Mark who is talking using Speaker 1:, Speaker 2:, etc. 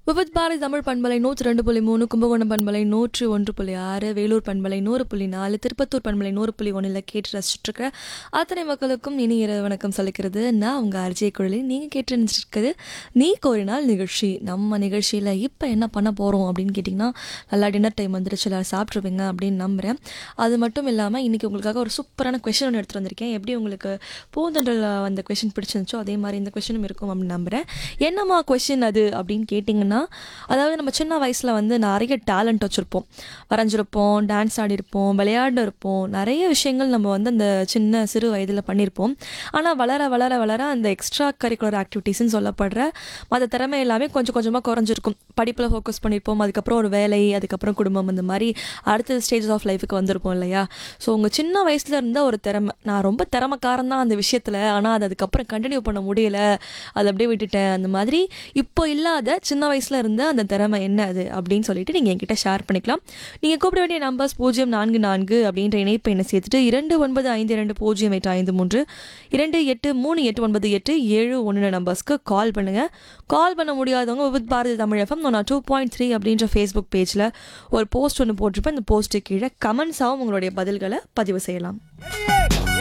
Speaker 1: விபத் பாரதி தமிழ் பண்பலை நூற்றி ரெண்டு புள்ளி மூணு கும்பகோணம் பண்பலை நூற்று ஒன்று புள்ளி ஆறு வேலூர் பண்பலை நூறு புள்ளி நாலு திருப்பத்தூர் பண்பலை நூறு புள்ளி ஒன்றில் கேட்டு ரசிச்சுட்டு இருக்கிற அத்தனை மக்களுக்கும் இனி இரவு வணக்கம் சொல்லிக்கிறது நான் உங்கள் அர்ஜய் குழலி நீங்கள் கேட்டு நினச்சிருக்கிறது நீ கோரினால் நிகழ்ச்சி நம்ம நிகழ்ச்சியில் இப்போ என்ன பண்ண போகிறோம் அப்படின்னு கேட்டிங்கன்னா நல்லா டின்னர் டைம் வந்துருச்சு எல்லாரும் சாப்பிட்ருவீங்க அப்படின்னு நம்புகிறேன் அது மட்டும் இல்லாமல் இன்றைக்கி உங்களுக்காக ஒரு சூப்பரான கொஷின் ஒன்று எடுத்துகிட்டு வந்திருக்கேன் எப்படி உங்களுக்கு பூந்தொண்டில் வந்த கொஷின் பிடிச்சிருந்துச்சோ அதே மாதிரி இந்த கொஷினும் இருக்கும் அப்படின்னு நம்புகிறேன் என்னம்மா கொஷின் அது அப்படின்னு கேட்டிங்கன்னா அதாவது நம்ம சின்ன வயசில் வந்து நிறைய டேலண்ட் வச்சுருப்போம் வரைஞ்சிருப்போம் டான்ஸ் ஆடிருப்போம் விளையாண்டு இருப்போம் நிறைய விஷயங்கள் நம்ம வந்து அந்த சின்ன சிறு வயதில் பண்ணியிருப்போம் ஆனால் வளர வளர வளர அந்த எக்ஸ்ட்ரா கரிக்குலர் ஆக்டிவிட்டீஸ்னு சொல்லப்படுற மற்ற திறமை எல்லாமே கொஞ்சம் கொஞ்சமாக குறைஞ்சிருக்கும் படிப்பில் ஃபோக்கஸ் பண்ணியிருப்போம் அதுக்கப்புறம் ஒரு வேலை அதுக்கப்புறம் குடும்பம் அந்த மாதிரி அடுத்த ஸ்டேஜஸ் ஆஃப் லைஃபுக்கு வந்திருப்போம் இல்லையா ஸோ உங்கள் சின்ன வயசில் இருந்த ஒரு திறமை நான் ரொம்ப திறமைக்காரன் தான் அந்த விஷயத்தில் ஆனால் அது அதுக்கப்புறம் கண்டினியூ பண்ண முடியல அதை அப்படியே விட்டுட்டேன் அந்த மாதிரி இப்போ இல்லாத சின்ன வயசில் இருந்த அந்த திறமை என்ன அது அப்படின்னு சொல்லிட்டு நீங்கள் என்கிட்ட ஷேர் பண்ணிக்கலாம் நீங்கள் கூப்பிட வேண்டிய நம்பர்ஸ் பூஜ்ஜியம் நான்கு நான்கு அப்படின்ற இணைப்பு என்ன சேர்த்துட்டு இரண்டு ஒன்பது ஐந்து இரண்டு பூஜ்ஜியம் எட்டு ஐந்து மூன்று இரண்டு எட்டு மூணு எட்டு ஒன்பது எட்டு ஏழு ஒன்று நம்பர்ஸ்க்கு கால் பண்ணுங்கள் கால் பண்ண முடியாதவங்க வித் பாரதி தமிழ் எஃப்எம் நான் டூ பாயிண்ட் த்ரீ அப்படின்ற ஃபேஸ்புக் பேஜில் ஒரு போஸ்ட் ஒன்று போட்டிருப்பேன் இந்த போஸ்ட்டு கீழே கமெண்ட்ஸாகவும் உங்களுடைய பதில்களை பதிவு செய்யலாம்